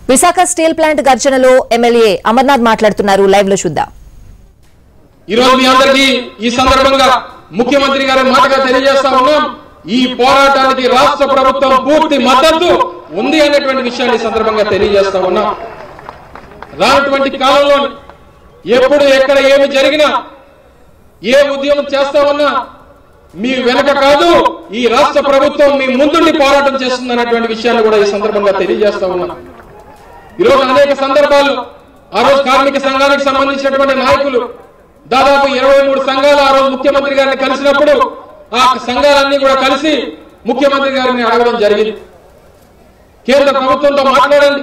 Visakha steel plant గర్జనలో MLA Amarnath మాట్లాడుతున్నారు live లో చూద్దాం ఈ రోజు మీ అందరికీ ఈ సందర్భంగా ముఖ్యమంత్రి గారి మాటగా తెలియజేస్తా ఉన్నాం ఈ పోరాటానికి రాష్ట్ర ప్రభుత్వం పూర్తి మద్దతు ఉంది అనేటువంటి విషయాన్ని ఈ సందర్భంగా తెలియజేస్తా ఉన్నాం రానటువంటి కాలంలో ఎప్పుడు ఎక్కడ ఏమి జరిగినా ఏ ఉద్యమం చేస్తా ఉన్నా మీ వెనక కాదు ఈ రాష్ట్ర ప్రభుత్వం మీ ముందుండి పోరాటం చేస్తుంది అన్నటువంటి విషయాన్ని కూడా ఈ సందర్భంగా తెలియజేస్తా ఉన్నాం ఈరోజు అనేక సందర్భాలు ఆ రోజు కార్మిక సంఘానికి సంబంధించినటువంటి నాయకులు దాదాపు ఇరవై మూడు సంఘాలు ఆ రోజు ముఖ్యమంత్రి గారిని కలిసినప్పుడు ఆ సంఘాలన్నీ కూడా కలిసి ముఖ్యమంత్రి గారిని అడగడం జరిగింది కేంద్ర ప్రభుత్వంతో మాట్లాడండి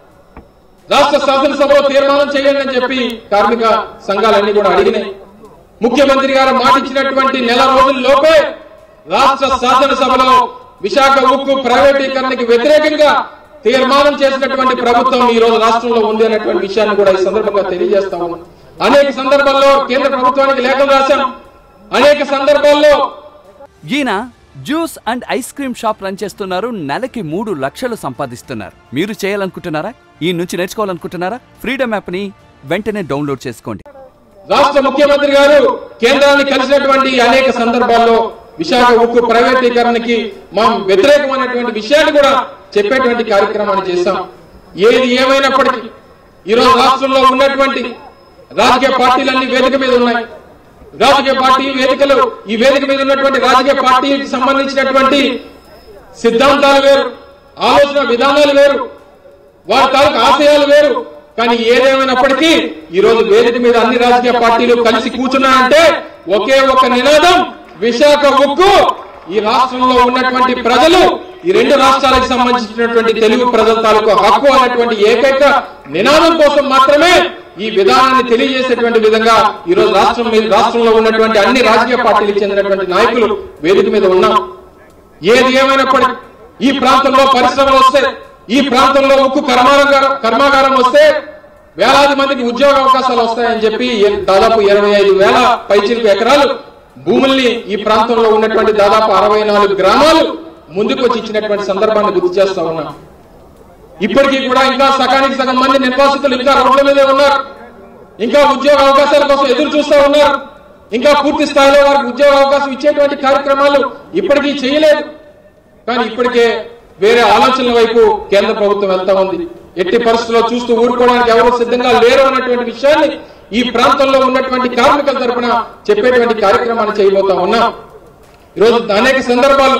రాష్ట్ర శాసనసభలో తీర్మానం చేయండి అని చెప్పి కార్మిక సంఘాలన్నీ కూడా అడిగినాయి ముఖ్యమంత్రి గారు మాట ఇచ్చినటువంటి నెల రోజుల్లోపే రాష్ట్ర శాసనసభలో విశాఖ ఉక్కు ప్రైవేటీకరణకి వ్యతిరేకంగా తీర్మానం చేసినటువంటి ప్రభుత్వం ఈ రోజు రాష్ట్రంలో ఉంది అనేటువంటి విషయాన్ని కూడా ఈ సందర్భంగా తెలియజేస్తా ఉన్నాం అనేక సందర్భాల్లో కేంద్ర ప్రభుత్వానికి లేఖలు రాశాం అనేక సందర్భాల్లో ఈయన juice and ice cream shop run చేస్తున్నారు నెలకి మూడు లక్షలు సంపాదిస్తున్నారు మీరు చేయాలనుకుంటున్నారా ఈ నుంచి నేర్చుకోవాలనుకుంటున్నారా ఫ్రీడమ్ యాప్ని వెంటనే డౌన్లోడ్ చేసుకోండి రాష్ట్ర ముఖ్యమంత్రి గారు కేంద్రాన్ని కలిసినటువంటి అనేక సందర్భాల్లో విశాఖ ఉక్కు ప్రైవేటీకరణకి మా వ్యతిరేకమైనటువంటి విషయాన్ని కూడా చెప్పేటువంటి కార్యక్రమాన్ని చేశాం ఏది ఏమైనప్పటికీ ఈరోజు రాష్ట్రంలో ఉన్నటువంటి రాజకీయ పార్టీలన్నీ వేదిక మీద ఉన్నాయి రాజకీయ పార్టీ వేదికలు ఈ వేదిక మీద ఉన్నటువంటి రాజకీయ పార్టీకి సంబంధించినటువంటి సిద్ధాంతాలు వేరు ఆలోచన విధానాలు వేరు వారి తాలూకు ఆశయాలు వేరు కానీ ఏదేమైనప్పటికీ ఈ రోజు వేదిక మీద అన్ని రాజకీయ పార్టీలు కలిసి కూర్చున్నాయంటే ఒకే ఒక నినాదం విశాఖ ఉక్కు ఈ రాష్ట్రంలో ఉన్నటువంటి ప్రజలు ఈ రెండు రాష్ట్రాలకు సంబంధించినటువంటి తెలుగు ప్రజల తాలూకు హక్కు అనేటువంటి ఏకైక నినాదం కోసం మాత్రమే ఈ విధానాన్ని తెలియజేసేటువంటి విధంగా ఈ రోజు రాష్ట్రం మీద రాష్ట్రంలో ఉన్నటువంటి అన్ని రాజకీయ పార్టీలకు చెందినటువంటి నాయకులు వేదిక మీద ఉన్నాం ఏది ఏమైనప్పటికీ ఈ ప్రాంతంలో పరిశ్రమలు వస్తే ఈ ప్రాంతంలో ఉక్కు కర్మాగారం కర్మాగారం వస్తే వేలాది మందికి ఉద్యోగ అవకాశాలు వస్తాయని చెప్పి ఎ- దాదాపు ఇరవై ఐదు వేల పైచిలకు ఎకరాలు భూముల్ని ఈ ప్రాంతంలో ఉన్నటువంటి దాదాపు అరవై నాలుగు గ్రామాలు ముందుకు వచ్చి ఇచ్చినటువంటి సందర్భాన్ని గుర్తు చేస్తా ఉన్నాం ఇప్పటికీ కూడా ఇంకా సగానికి సగం మంది నిర్వాసితులు ఇంకా రోడ్ల మీదే ఉన్నారు ఇంకా ఉద్యోగ అవకాశాల కోసం ఎదురు చూస్తా ఉన్నారు ఇంకా పూర్తి స్థాయిలో వారికి ఉద్యోగ అవకాశం ఇచ్చేటువంటి కార్యక్రమాలు ఇప్పటికీ చేయలేదు కానీ ఇప్పటికే వేరే ఆలోచనల వైపు కేంద్ర ప్రభుత్వం వెళ్తా ఉంది ఎట్టి పరిస్థితుల్లో చూస్తూ ఊరుకోవడానికి ఎవరు సిద్ధంగా లేరు అన్నటువంటి విషయాన్ని ఈ ప్రాంతంలో ఉన్నటువంటి కార్మికుల తరపున చెప్పేటువంటి కార్యక్రమాన్ని చేయబోతా ఉన్నాం ఈరోజు అనేక సందర్భాలు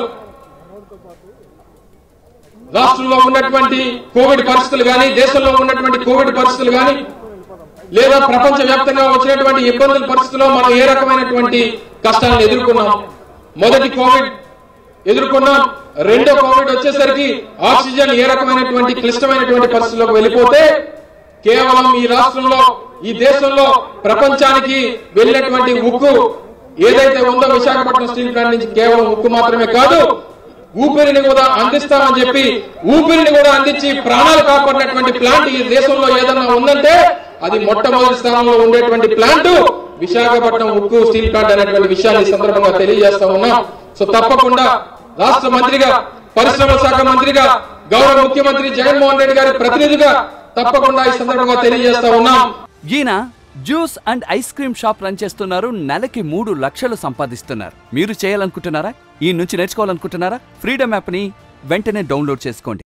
రాష్ట్రంలో ఉన్నటువంటి కోవిడ్ పరిస్థితులు కానీ దేశంలో ఉన్నటువంటి కోవిడ్ పరిస్థితులు కానీ లేదా ప్రపంచ వ్యాప్తంగా వచ్చినటువంటి ఇబ్బందుల పరిస్థితుల్లో మనం ఏ రకమైనటువంటి కష్టాలను ఎదుర్కొన్నాం మొదటి కోవిడ్ ఎదుర్కొన్నాం రెండో కోవిడ్ వచ్చేసరికి ఆక్సిజన్ ఏ రకమైనటువంటి క్లిష్టమైనటువంటి పరిస్థితుల్లోకి వెళ్ళిపోతే కేవలం ఈ రాష్ట్రంలో ఈ దేశంలో ప్రపంచానికి వెళ్ళినటువంటి ఉక్కు ఏదైతే ఉందో విశాఖపట్నం స్టీల్ ప్లాంట్ నుంచి కేవలం ఉక్కు మాత్రమే కాదు ఊపిరిని కూడా అందిస్తామని చెప్పి ఊపిరిని కూడా అందించి ప్రాణాలు కాపాడినటువంటి ప్లాంట్ ఈ దేశంలో ఏదన్నా ఉందంటే అది మొట్టమొదటి స్థానంలో ఉండేటువంటి ప్లాంట్ విశాఖపట్నం ఉక్కు స్టీల్ ప్లాంట్ అనేటువంటి విషయాన్ని ఈ సందర్భంగా తెలియజేస్తా ఉన్నాం సో తప్పకుండా రాష్ట్ర మంత్రిగా పరిశ్రమల శాఖ మంత్రిగా గౌరవ ముఖ్యమంత్రి జగన్మోహన్ రెడ్డి గారి ప్రతినిధిగా తప్పకుండా ఈ సందర్భంగా తెలియజేస్తా ఉన్నాం ఈయన juice and ice cream shop run చేస్తున్నారు నెలకి మూడు లక్షలు సంపాదిస్తున్నారు మీరు చేయాలనుకుంటున్నారా ఈ నుంచి నేర్చుకోవాలనుకుంటున్నారా ఫ్రీడమ్ యాప్ని వెంటనే డౌన్లోడ్ చేసుకోండి